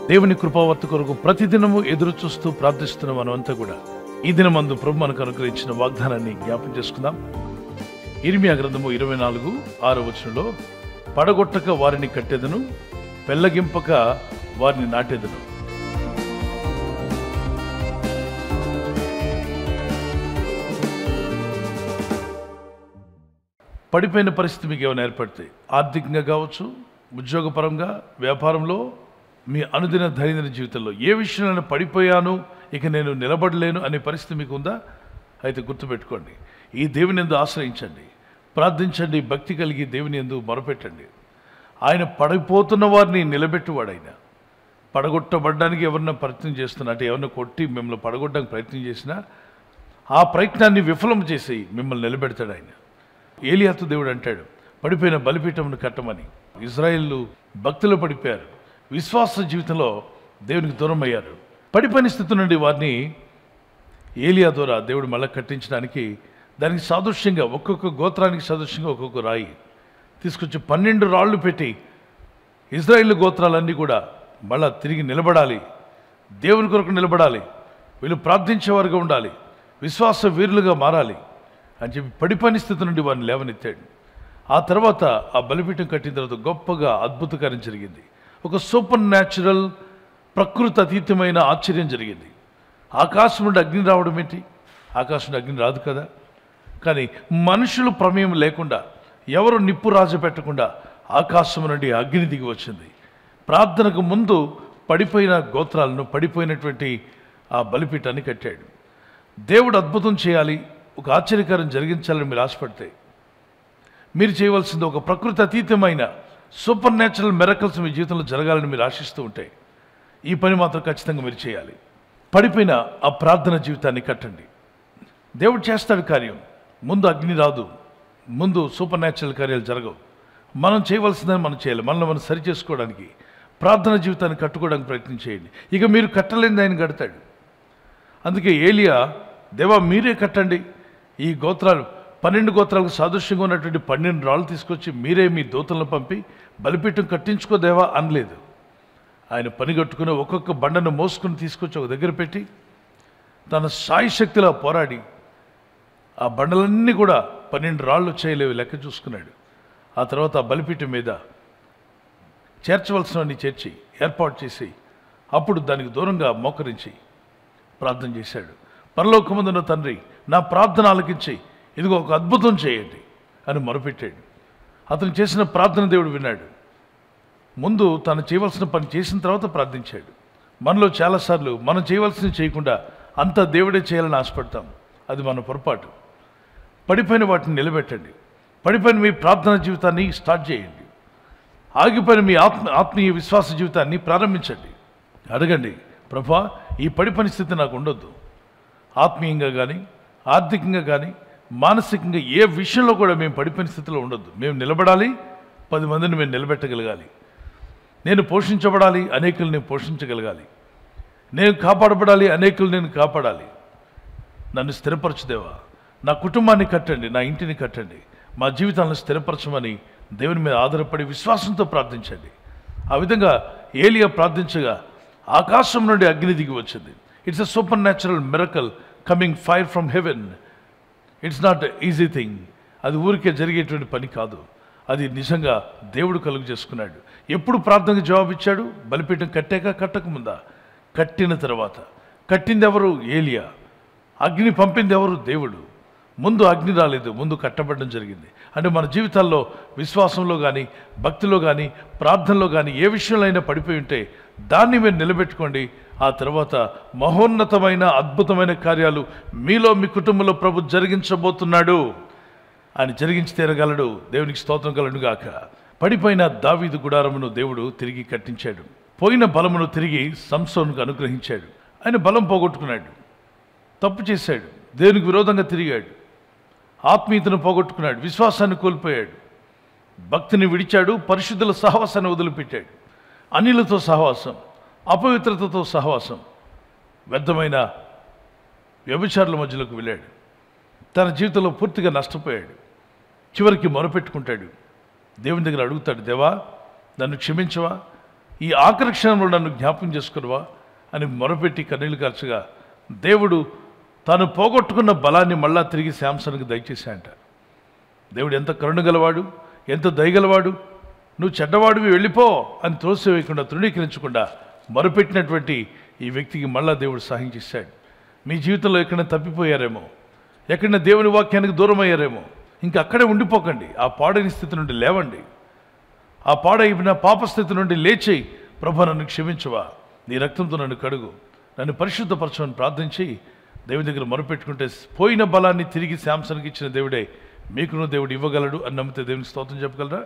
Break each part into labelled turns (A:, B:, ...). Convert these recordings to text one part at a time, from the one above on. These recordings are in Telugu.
A: దేవుని కృపావర్త కొరకు ప్రతిదినము ఎదురు చూస్తూ ప్రార్థిస్తున్న మనమంతా కూడా ఈ దినమందు ప్రభు మనకు అనుగ్రహించిన వాగ్దానాన్ని జ్ఞాపం చేసుకుందాం ఇర్మియా గ్రంథము ఇరవై నాలుగు ఆరో వచనంలో పడగొట్టక వారిని కట్టెదను పెళ్ళగింపక వారిని నాటెదను పడిపోయిన పరిస్థితి మీకు ఏమైనా ఏర్పడితే ఆర్థికంగా కావచ్చు ఉద్యోగపరంగా వ్యాపారంలో మీ అనుదిన దైనందిన జీవితంలో ఏ విషయంలో పడిపోయాను ఇక నేను నిలబడలేను అనే పరిస్థితి మీకు ఉందా అయితే గుర్తుపెట్టుకోండి ఈ దేవుని ఎందు ఆశ్రయించండి ప్రార్థించండి భక్తి కలిగి దేవుని ఎందు మొరపెట్టండి ఆయన పడిపోతున్న వారిని నిలబెట్టువాడు ఆయన పడగొట్టబడ్డానికి ఎవరన్నా ప్రయత్నం చేస్తున్నా అంటే ఎవరన్నా కొట్టి మిమ్మల్ని పడగొట్టడానికి ప్రయత్నం చేసినా ఆ ప్రయత్నాన్ని విఫలం చేసి మిమ్మల్ని నిలబెడతాడు ఆయన ఏలియాతు దేవుడు అంటాడు పడిపోయిన బలిపీఠమును కట్టమని ఇజ్రాయిల్ భక్తులు పడిపోయారు విశ్వాస జీవితంలో దేవునికి దూరం అయ్యారు పడిపోయిన స్థితి నుండి వారిని ఏలియా ద్వారా దేవుడు మళ్ళీ కట్టించడానికి దానికి సాదృశ్యంగా ఒక్కొక్క గోత్రానికి సాదృశ్యంగా ఒక్కొక్క రాయి తీసుకొచ్చి పన్నెండు రాళ్ళు పెట్టి ఇజ్రాయిల్ గోత్రాలన్నీ కూడా మళ్ళా తిరిగి నిలబడాలి దేవుని కొరకు నిలబడాలి వీళ్ళు ప్రార్థించేవారుగా ఉండాలి విశ్వాస వీరులుగా మారాలి అని చెప్పి పడిపోయిన స్థితి నుండి వారిని లేవనెత్తాడు ఆ తర్వాత ఆ బలిపీఠం కట్టిన తర్వాత గొప్పగా అద్భుతకార్యం జరిగింది ఒక సూపర్ న్యాచురల్ ప్రకృతి అతీతమైన ఆశ్చర్యం జరిగింది ఆకాశం నుండి అగ్ని రావడం ఏంటి ఆకాశం నుండి అగ్ని రాదు కదా కానీ మనుషులు ప్రమేయం లేకుండా ఎవరు నిప్పు రాజు పెట్టకుండా ఆకాశం నుండి అగ్ని దిగి వచ్చింది ప్రార్థనకు ముందు పడిపోయిన గోత్రాలను పడిపోయినటువంటి ఆ బలిపీఠాన్ని కట్టాడు దేవుడు అద్భుతం చేయాలి ఒక ఆశ్చర్యకారం జరిగించాలని మీరు ఆశపడితే మీరు చేయవలసింది ఒక ప్రకృతి అతీతమైన సూపర్ న్యాచురల్ మెరకల్స్ మీ జీవితంలో జరగాలని మీరు ఆశిస్తూ ఉంటే ఈ పని మాత్రం ఖచ్చితంగా మీరు చేయాలి పడిపోయిన ఆ ప్రార్థన జీవితాన్ని కట్టండి దేవుడు చేస్తాడు కార్యం ముందు అగ్ని రాదు ముందు సూపర్ న్యాచురల్ కార్యాలు జరగవు మనం చేయవలసిందని మనం చేయాలి మనల్ని మనం సరి చేసుకోవడానికి ప్రార్థన జీవితాన్ని కట్టుకోవడానికి ప్రయత్నం చేయండి ఇక మీరు కట్టలేనిది ఆయన కడతాడు అందుకే ఏలియా దేవా మీరే కట్టండి ఈ గోత్రాలు పన్నెండు గోత్రాలకు సాదృశ్యంగా ఉన్నటువంటి పన్నెండు రాళ్ళు తీసుకొచ్చి మీరే మీ దూతలను పంపి బలిపీఠం కట్టించుకో దేవా అనలేదు ఆయన పని కట్టుకుని ఒక్కొక్క బండను మోసుకుని తీసుకొచ్చి ఒక దగ్గర పెట్టి తన సాయశక్తిలో పోరాడి ఆ బండలన్నీ కూడా పన్నెండు రాళ్ళు చేయలేవు లెక్క చూసుకున్నాడు ఆ తర్వాత ఆ బలిపీఠం మీద చేర్చవలసినవన్నీ చేర్చి ఏర్పాటు చేసి అప్పుడు దానికి దూరంగా మోకరించి ప్రార్థన చేశాడు పరలోకమందున్న తండ్రి నా ప్రార్థన ఆలకించి ఇదిగో ఒక అద్భుతం చేయండి అని మొరపెట్టాడు అతను చేసిన ప్రార్థన దేవుడు విన్నాడు ముందు తను చేయవలసిన పని చేసిన తర్వాత ప్రార్థించాడు మనలో చాలాసార్లు మనం చేయవలసింది చేయకుండా అంతా దేవుడే చేయాలని ఆశపడతాం అది మన పొరపాటు పడిపోయిన వాటిని నిలబెట్టండి పడిపోయిన మీ ప్రార్థన జీవితాన్ని స్టార్ట్ చేయండి ఆగిపోయిన మీ ఆత్మ ఆత్మీయ విశ్వాస జీవితాన్ని ప్రారంభించండి అడగండి ప్రభా ఈ పడిపోయిన స్థితి నాకు ఉండొద్దు ఆత్మీయంగా కానీ ఆర్థికంగా కానీ మానసికంగా ఏ విషయంలో కూడా మేము పడిపోయిన స్థితిలో ఉండొద్దు మేము నిలబడాలి పది మందిని మేము నిలబెట్టగలగాలి నేను పోషించబడాలి అనేకులు నేను పోషించగలగాలి నేను కాపాడబడాలి అనేకులు నేను కాపాడాలి నన్ను స్థిరపరచుదేవా నా కుటుంబాన్ని కట్టండి నా ఇంటిని కట్టండి మా జీవితాలను స్థిరపరచమని దేవుని మీద ఆధారపడి విశ్వాసంతో ప్రార్థించండి ఆ విధంగా ఏలియా ప్రార్థించగా ఆకాశం నుండి అగ్ని దిగి వచ్చింది it's a supernatural miracle coming fire from heaven it's not easy thing అది ఊరికే జరిగేటువంటి పని కాదు అది నిజంగా దేవుడు కలుగు చేసుకున్నాడు ఎప్పుడు ప్రార్థనకు జవాబు ఇచ్చాడు బలిపీఠం కట్టాక కట్టకముందా కట్టిన తర్వాత కట్టింది ఎవరు ఏలియా అగ్ని పంపింది ఎవరు దేవుడు ముందు అగ్ని రాలేదు ముందు కట్టబడడం జరిగింది అంటే మన జీవితాల్లో విశ్వాసంలో కానీ భక్తిలో కానీ ప్రార్థనలో కానీ ఏ విషయంలో అయినా పడిపోయి ఉంటే దాన్ని మీరు నిలబెట్టుకోండి ఆ తర్వాత మహోన్నతమైన అద్భుతమైన కార్యాలు మీలో మీ కుటుంబంలో ప్రభు జరిగించబోతున్నాడు ఆయన జరిగించి తీరగలడు దేవునికి స్తోత్రం కలడు గాక పడిపోయిన దావీదు గుడారమును దేవుడు తిరిగి కట్టించాడు పోయిన బలమును తిరిగి సంసోనుకు అనుగ్రహించాడు ఆయన బలం పోగొట్టుకున్నాడు తప్పు చేశాడు దేవునికి విరోధంగా తిరిగాడు ఆత్మీయతను పోగొట్టుకున్నాడు విశ్వాసాన్ని కోల్పోయాడు భక్తిని విడిచాడు పరిశుద్ధుల సహవాసాన్ని వదిలిపెట్టాడు అనిలతో సహవాసం అపవిత్రతతో సహవాసం వ్యర్థమైన వ్యభిచారుల మధ్యలోకి వెళ్ళాడు తన జీవితంలో పూర్తిగా నష్టపోయాడు చివరికి మొరపెట్టుకుంటాడు దేవుని దగ్గర అడుగుతాడు దేవా నన్ను క్షమించవా ఈ ఆఖరి క్షణంలో నన్ను జ్ఞాపకం చేసుకున్నావా అని మొరపెట్టి కన్నీళ్లు కార్చగా దేవుడు తాను పోగొట్టుకున్న బలాన్ని మళ్ళా తిరిగి శాంసన్కి దయచేశాయంట దేవుడు ఎంత కరుణ గలవాడు ఎంత దయగలవాడు నువ్వు చెడ్డవాడివి వెళ్ళిపో అని త్రోసివేయకుండా తృణీకరించకుండా మొరపెట్టినటువంటి ఈ వ్యక్తికి మళ్ళా దేవుడు సహాయం చేశాడు మీ జీవితంలో ఎక్కడైనా తప్పిపోయారేమో ఎక్కడైనా దేవుని వాక్యానికి దూరం అయ్యారేమో ఇంకా అక్కడే ఉండిపోకండి ఆ పాడైన స్థితి నుండి లేవండి ఆ పాడైన పాపస్థితి నుండి లేచి ప్రభు నన్ను క్షమించవా నీ రక్తంతో నన్ను కడుగు నన్ను పరిశుద్ధపరచమని ప్రార్థించి దేవుని దగ్గర మొరపెట్టుకుంటే పోయిన బలాన్ని తిరిగి శాంసన్కి ఇచ్చిన దేవుడే మీకును దేవుడు ఇవ్వగలడు అని నమ్మితే దేవునికి స్తోత్రం చెప్పగలరా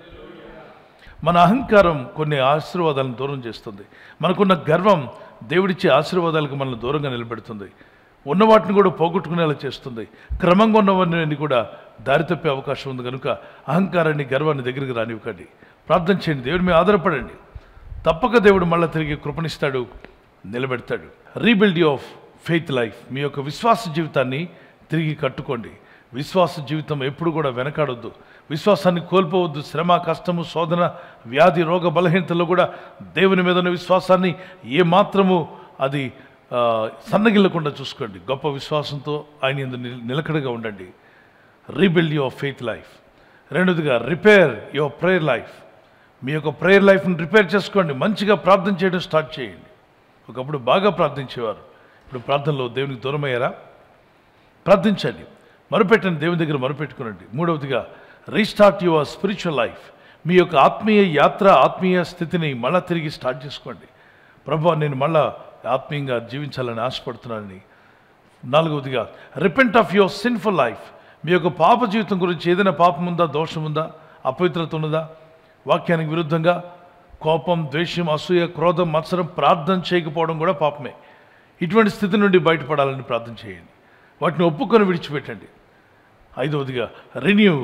A: మన అహంకారం కొన్ని ఆశీర్వాదాలను దూరం చేస్తుంది మనకున్న గర్వం దేవుడిచ్చే ఆశీర్వాదాలకు మనల్ని దూరంగా నిలబెడుతుంది ఉన్న వాటిని కూడా పోగొట్టుకునేలా చేస్తుంది క్రమంగా ఉన్నవన్నీ కూడా దారి తప్పే అవకాశం ఉంది కనుక అహంకారాన్ని గర్వాన్ని దగ్గరికి రానివ్వకండి ప్రార్థన చేయండి దేవుడి మీద ఆధారపడండి తప్పక దేవుడు మళ్ళీ తిరిగి కృపణిస్తాడు నిలబెడతాడు రీబిల్డ్ ఆఫ్ ఫెయిత్ లైఫ్ మీ యొక్క విశ్వాస జీవితాన్ని తిరిగి కట్టుకోండి విశ్వాస జీవితం ఎప్పుడు కూడా వెనకాడొద్దు విశ్వాసాన్ని కోల్పోవద్దు శ్రమ కష్టము శోధన వ్యాధి రోగ బలహీనతలో కూడా దేవుని మీద ఉన్న విశ్వాసాన్ని ఏ మాత్రము అది ఆ, సన్నగిల్లకుండా చూసుకోండి గొప్ప విశ్వాసంతో ఆయన యందు నిల- నిలకడగా ఉండండి రీబిల్డ్ యువర్ ఫెయిత్ లైఫ్ రెండోదిగా రిపేర్ యువర్ ప్రేయర్ లైఫ్ మీ యొక్క ప్రేయర్ లైఫ్ని రిపేర్ చేసుకోండి మంచిగా ప్రార్థన చేయడం స్టార్ట్ చేయండి ఒకప్పుడు బాగా ప్రార్థించేవారు ఇప్పుడు ప్రార్థనలో దేవునికి దూరం అయ్యారా ప్రార్థించండి మొరపెట్టండి దేవుని దగ్గర మొరపెట్టుకునండి మూడవదిగా రీస్టార్ట్ యువర్ స్పిరిచువల్ లైఫ్ మీ యొక్క ఆత్మీయ యాత్ర ఆత్మీయ స్థితిని మళ్ళా తిరిగి స్టార్ట్ చేసుకోండి ప్రభు నేను మళ్ళా ఆత్మీయంగా జీవించాలని ఆశపడుతున్నానని నాలుగవదిగా repent of your sinful life మీ యొక్క పాప జీవితం గురించి ఏదైనా పాపం ఉందా దోషం ఉందా అపవిత్రత ఉన్నదా వాక్యానికి విరుద్ధంగా కోపం ద్వేషం అసూయ క్రోధం మత్సరం ప్రార్థన చేయకపోవడం కూడా పాపమే ఇటువంటి స్థితి నుండి బయటపడాలని ప్రార్థన చేయండి వాటిని ఒప్పుకొని విడిచిపెట్టండి ఐదవదిగా renew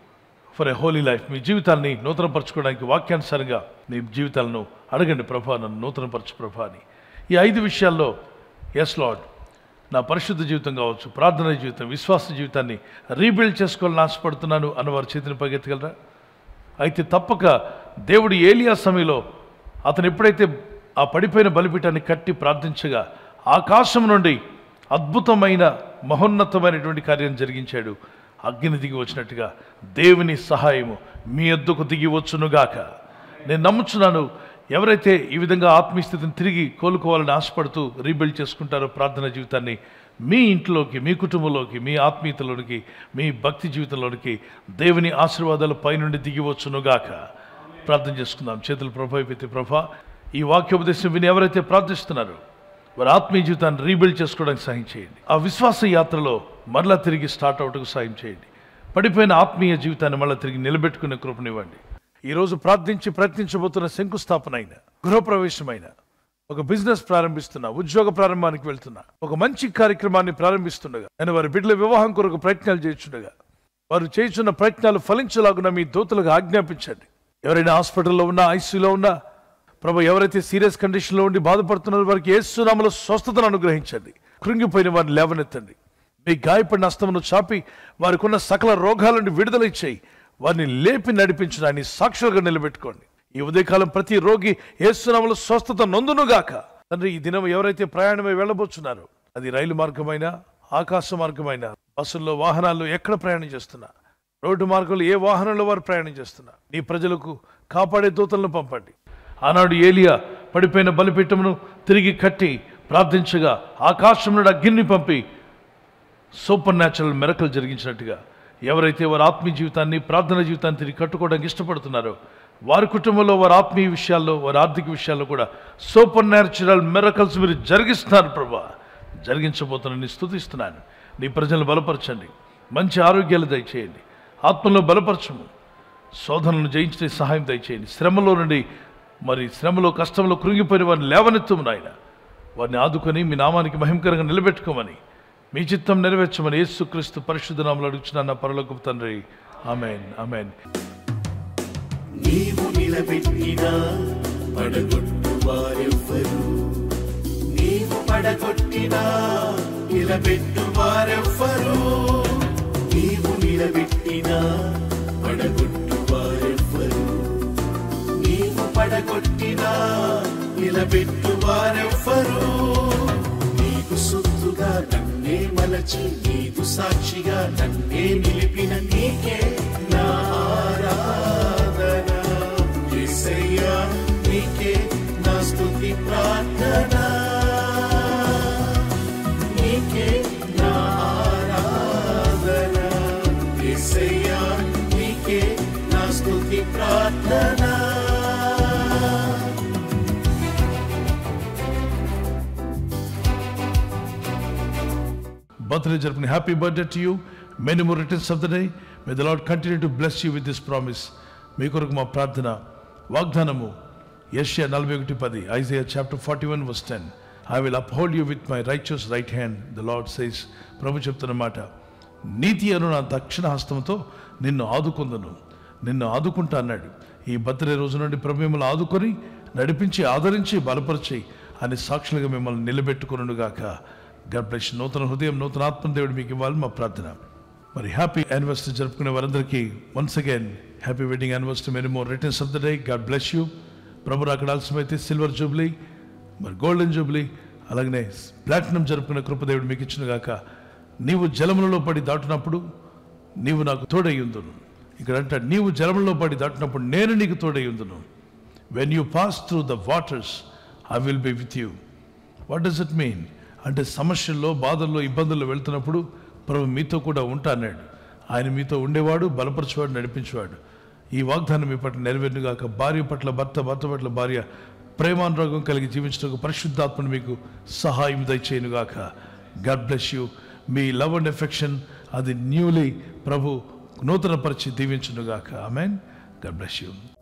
A: for a holy life మీ జీవితాన్ని నూతనపరచుకోవడానికి వాక్యానుసారంగా మీ జీవితాలను అడగండి ప్రభా నన్ను నూతనపరచు ప్రభా అని ఈ ఐదు విషయాల్లో ఎస్ లాడ్ నా పరిశుద్ధ జీవితం కావచ్చు ప్రార్థన జీవితం విశ్వాస జీవితాన్ని రీబిల్డ్ చేసుకోవాలని ఆశపడుతున్నాను అన్నవారు చేతిని పగెత్తగలరా అయితే తప్పక దేవుడు ఏలియా సమయంలో అతను ఎప్పుడైతే ఆ పడిపోయిన బలిపీఠాన్ని కట్టి ప్రార్థించగా ఆకాశం నుండి అద్భుతమైన మహోన్నతమైనటువంటి కార్యం జరిగించాడు అగ్ని దిగి వచ్చినట్టుగా దేవుని సహాయము మీ ఎద్దుకు దిగి వచ్చునుగాక నేను నమ్ముచున్నాను ఎవరైతే ఈ విధంగా ఆత్మీయ స్థితిని తిరిగి కోలుకోవాలని ఆశపడుతూ రీబిల్డ్ చేసుకుంటారో ప్రార్థన జీవితాన్ని మీ ఇంట్లోకి మీ కుటుంబంలోకి మీ ఆత్మీయతలోనికి మీ భక్తి జీవితంలోనికి దేవుని ఆశీర్వాదాలు పైనుండి దిగి వచ్చునుగాక ప్రార్థన చేసుకుందాం చేతులు ప్రభావిత ప్రభా ఈ వాక్యోపదేశం విని ఎవరైతే ప్రార్థిస్తున్నారో వారి ఆత్మీయ జీవితాన్ని రీబిల్డ్ చేసుకోవడానికి సహాయం చేయండి ఆ విశ్వాస యాత్రలో మరలా తిరిగి స్టార్ట్ అవుటకు సహాయం చేయండి పడిపోయిన ఆత్మీయ జీవితాన్ని మళ్ళీ తిరిగి నిలబెట్టుకునే కృపనివ్వండి ఈరోజు ప్రార్థించి ప్రయత్నించబోతున్న శంకుస్థాపన అయిన గృహప్రవేశమైన ఒక బిజినెస్ ప్రారంభిస్తున్నా ఉద్యోగ ప్రారంభానికి వెళ్తున్నా ఒక మంచి కార్యక్రమాన్ని ప్రారంభిస్తుండగా నేను వారి బిడ్డల వివాహం కొరకు ప్రయత్నాలు చేస్తుండగా వారు చేస్తున్న ప్రయత్నాలు ఫలించలాగున మీ దూతలకు ఆజ్ఞాపించండి ఎవరైనా హాస్పిటల్లో ఉన్నా ఐసీలో ఉన్నా ప్రభు ఎవరైతే సీరియస్ కండిషన్లో ఉండి బాధపడుతున్నారో వారికి ఏసునామలో స్వస్థతను అనుగ్రహించండి కృంగిపోయిన వారిని లేవనెత్తండి మీ గాయపడిన అస్తమును చాపి వారికి ఉన్న సకల రోగాల నుండి విడుదల ఇచ్చేయి వారిని లేపి నడిపించడాన్ని సాక్షులుగా నిలబెట్టుకోండి ఈ ఉదయకాలం ప్రతి రోగి ఏసునామలో స్వస్థత నొందునుగాక తండ్రి ఈ దినం ఎవరైతే ప్రయాణమై వెళ్ళబోతున్నారో అది రైలు మార్గమైనా ఆకాశ మార్గమైనా బస్సుల్లో వాహనాల్లో ఎక్కడ ప్రయాణం చేస్తున్నా రోడ్డు మార్గంలో ఏ వాహనంలో వారు ప్రయాణం చేస్తున్నా నీ ప్రజలకు కాపాడే దూతలను పంపండి ఆనాడు ఏలియా పడిపోయిన బలిపీఠమును తిరిగి కట్టి ప్రార్థించగా ఆకాశం నుండి అగ్గిని పంపి సూపర్ న్యాచురల్ మెరకలు జరిగించినట్టుగా ఎవరైతే వారి ఆత్మీయ జీవితాన్ని ప్రార్థన జీవితాన్ని తిరిగి కట్టుకోవడానికి ఇష్టపడుతున్నారో వారి కుటుంబంలో వారి ఆత్మీయ విషయాల్లో వారి ఆర్థిక విషయాల్లో కూడా సూపర్ న్యాచురల్ మెరకల్స్ మీరు జరిగిస్తున్నారు ప్రభా జరిగించబోతున్న నీ స్థుతిస్తున్నాను నీ ప్రజలను బలపరచండి మంచి ఆరోగ్యాలు దయచేయండి ఆత్మలో బలపరచము శోధనలను జయించే సహాయం దయచేయండి శ్రమలో నుండి మరి శ్రమలో కష్టంలో కృంగిపోయిన వారిని లేవనెత్తము నాయన వారిని ఆదుకొని మీ నామానికి మహిమకరంగా నిలబెట్టుకోమని మీ చిత్తం నెరవేర్చమని యేసుక్రీస్తు పరిశుద్ధ నామలు అడుగుచున్నాను నా పరలోకపు తండ్రి ఆమెన్ ఆమెన్
B: నీవు నిలబెట్టిన పడగొట్టు వారెవ్వరు నీవు పడగొట్టిన నిలబెట్టు వారెవ్వరు నీవు నిలబెట్టిన పడగొట్టు వారెవ్వరు నీవు పడగొట్టిన నిలబెట్టు వారెవ్వరు నీకు సొత్తుగా నన్నే మలచి నీకు సాక్షిగా నన్నే నిలిపిన నీకే నా ఆరాధన యేసయ్యా నీకే నా స్తుతి ప్రార్థన నీకే నా ఆరాధన యేసయ్యా నీకే నా స్తుతి ప్రార్థన
A: బర్త్డే జరుపుకుని happy birthday to you many more returns of the day may the Lord continue to bless you with this promise మీ కొరకు మా ప్రార్థన వాగ్దానము యష్యా నలభై ఒకటి పది Isaiah chapter forty one verse ten I will uphold you with my righteous right hand the Lord says ప్రభు చెప్తున్న మాట నీతి అను నా దక్షిణ హస్తంతో నిన్ను ఆదుకుందును నిన్ను ఆదుకుంటా అన్నాడు ఈ బర్త్డే రోజు నుండి ప్రభు మిమ్మల్ని ఆదుకొని నడిపించి ఆదరించి బలపరిచి అని సాక్షులుగా మిమ్మల్ని నిలబెట్టుకునుగాక గడ్ బ్లెస్ నూతన హృదయం నూతన ఆత్మ దేవుడు మీకు ఇవ్వాలి మా ప్రార్థన మరి హ్యాపీ యానివర్సరీ జరుపుకునే వారందరికీ once again happy wedding anniversary many more returns of the day God bless you ప్రభు అక్కడ ఆలస్యమైతే సిల్వర్ జూబ్లీ మరి గోల్డెన్ జూబ్లీ అలాగనే ప్లాటినం జరుపుకునే కృపదేవుడు మీకు ఇచ్చిన గాక నీవు జలములలో పడి దాటినప్పుడు నీవు నాకు తోడయ్యుందును ఇక్కడ అంట నీవు జలములలో పడి దాటినప్పుడు నేను నీకు తోడయ్యుందును when you pass through the waters I will be with you what does it mean అంటే సమస్యల్లో బాధల్లో ఇబ్బందుల్లో వెళ్తున్నప్పుడు ప్రభు మీతో కూడా ఉంటా అన్నాడు ఆయన మీతో ఉండేవాడు బలపరిచేవాడు నడిపించేవాడు ఈ వాగ్దానం మీ పట్ల నెరవేరుగాక భార్య పట్ల భర్త భర్త పట్ల భార్య ప్రేమానురాగం కలిగి జీవించడానికి పరిశుద్ధాత్మను మీకు సహాయం దయచేయనుగాక గాడ్ బ్లెస్ యూ మీ లవ్ అండ్ ఎఫెక్షన్ అది న్యూలీ ప్రభు నూతన పరిచి దీవించునుగాక ఆమెన్ గాడ్ బ్లెస్ యూ